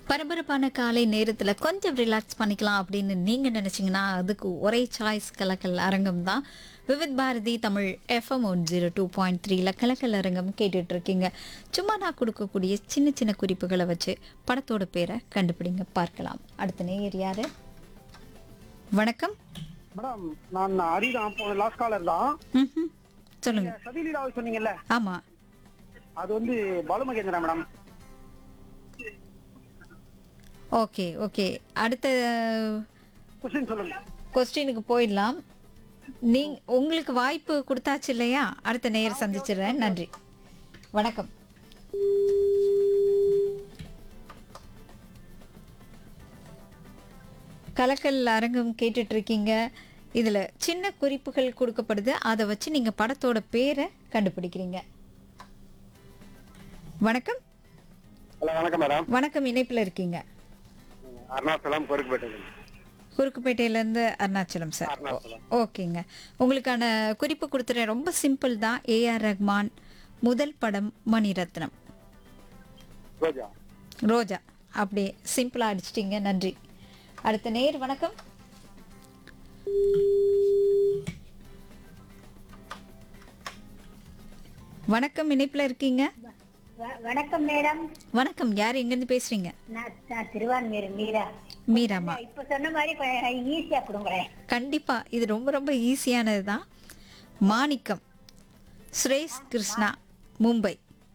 பரபரப்பான காலை நேரத்தில் கொஞ்சம் ரிலாக்ஸ் பண்ணிக்கலாம் அப்படின்னு நீங்கள் நினச்சிங்கன்னா அதுக்கு ஒரே சாய்ஸ் கலக்கல் அரங்கம் தான் Vividh Bharati Tamil FM one zero two point த்ரீல கலக்கல் அரங்கம் கேட்டுட்டு இருக்கீங்க சும்மா நான் கொடுக்கக்கூடிய சின்ன சின்ன குறிப்புகளை வச்சு படத்தோட பேரை கண்டுபிடிங்க பார்க்கலாம் அடுத்த நேயர் யாரு வணக்கம் மேடம் நான் ஹரி தான் போன லாஸ்ட் காலர் தான் ம்ஹும். சொல்லுங்க சதிலீலாவை சொன்னீங்கல்ல ஆமாம் அது வந்து பாலுமகேந்திரா மேடம் ஓகே ஓகே அடுத்த கொஸ்டின் சொல்லுங்க கொஸ்டினுக்கு போயிடலாம் நீ உங்களுக்கு வாய்ப்பு கொடுத்தாச்சு இல்லையா அடுத்த நேயர் சந்திச்சிடுறேன் நன்றி வணக்கம் கலக்கல் அரங்கம் கேட்டுட்டு இருக்கீங்க இதில் சின்ன குறிப்புகள் கொடுக்கப்படுது அதை வச்சு நீங்கள் படத்தோட பேரை கண்டுபிடிக்கிறீங்க வணக்கம் ஹலோ வணக்கம் மேடம் வணக்கம் இணைப்பில் இருக்கீங்க அருணாச்சலம் பொறுக்குப்பேட்டை குறுக்குப்பேட்டையிலேருந்து அருணாச்சலம் சார் அருணாச்சலம். ஓகேங்க உங்களுக்கான குறிப்பு கொடுத்துறேன் ரொம்ப சிம்பிள் தான் ஏஆர் ரஹ்மான் முதல் படம் மணிரத்னம் ரோஜா ரோஜா அப்படி சிம்பிளாக அடிச்சிட்டிங்க நன்றி அடுத்த நேர் வணக்கம் வணக்கம் இணைப்பில் இருக்கீங்க வ- வணக்கம் மேடம் வணக்கம் யார் எங்கேருந்து பேசுறீங்க நான் நான் திருவான்மீர் மீரா மீராமா இப்ப சொன்ன மாதிரி கொஞ்சம் ஈஸியா கொடுங்களேன் கண்டிப்பா இது ரொம்ப ரொம்ப ஈஸியானது தான் மாணிக்கம் சுரேஷ் கிருஷ்ணா மும்பை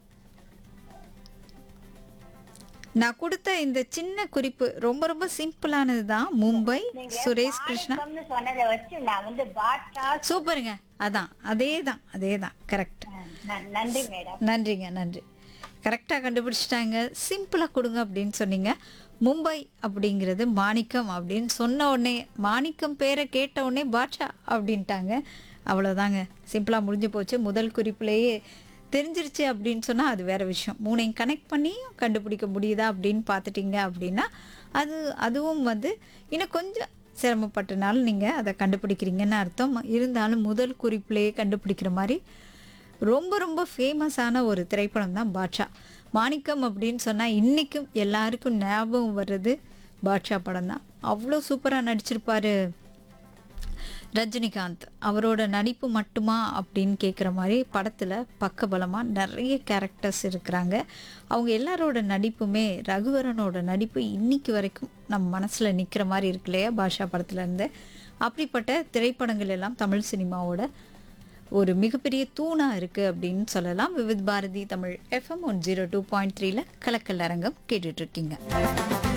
நான் கொடுத்த இந்த சின்ன குறிப்பு ரொம்ப ரொம்ப சிம்பிளானது தான் மும்பை சுரேஷ் கிருஷ்ணா மாணிக்கம்னு சொன்னதை வச்சு நான் வந்து பாட்டா சூப்பருங்க அதான் அதே தான் அதே தான் கரெக்ட் ந- நன்றி மேடம் நன்றிங்க நன்றி கரெக்டாக கண்டுபிடிச்சிட்டாங்க சிம்பிளாக கொடுங்க அப்படின்னு சொன்னீங்க மும்பை அப்படிங்கிறது மாணிக்கம் அப்படின்னு சொன்ன உடனே மாணிக்கம் பேரை கேட்ட உடனே பாட்ஷா அப்படின்ட்டாங்க அவ்வளோதாங்க சிம்பிளாக முடிஞ்சு போச்சு முதல் குறிப்புலேயே தெரிஞ்சிருச்சு அப்படின்னு சொன்னால் அது வேற விஷயம் மூணையும் கனெக்ட் பண்ணியும் கண்டுபிடிக்க முடியுதா அப்படின்னு பார்த்துட்டீங்க அப்படின்னா அது அதுவும் வந்து இன்னும் கொஞ்சம் சிரமப்பட்டனால நீங்கள் அதை கண்டுபிடிக்கிறீங்கன்னு அர்த்தம் இருந்தாலும் முதல் குறிப்புலேயே கண்டுபிடிக்கிற மாதிரி ரொம்ப ரொம்ப ஃபேமஸான ஒரு திரைப்படம் தான் பாட்ஷா மாணிக்கம் அப்படின்னு சொன்னால் இன்றைக்கும் எல்லாருக்கும் ஞாபகம் வர்றது பாட்ஷா படம் தான் அவ்வளோ சூப்பராக நடிச்சிருப்பாரு ரஜினிகாந்த் அவரோட நடிப்பு மட்டுமா அப்படின்னு கேட்குற மாதிரி படத்தில் பக்கபலமாக நிறைய கேரக்டர்ஸ் இருக்கிறாங்க அவங்க எல்லாரோட நடிப்புமே ரகுவரனோட நடிப்பு இன்னைக்கு வரைக்கும் நம்ம மனசில் நிற்கிற மாதிரி இருக்கு இல்லையா பாஷா படத்துலேருந்து அப்படிப்பட்ட திரைப்படங்கள் எல்லாம் தமிழ் சினிமாவோட ஒரு மிகப்பெரிய தூணாக இருக்குது அப்படின்னு சொல்லலாம் Vividh Bharati Tamil FM one zero two point த்ரீல கலக்கல் அரங்கம் கேட்டுட்ருக்கீங்க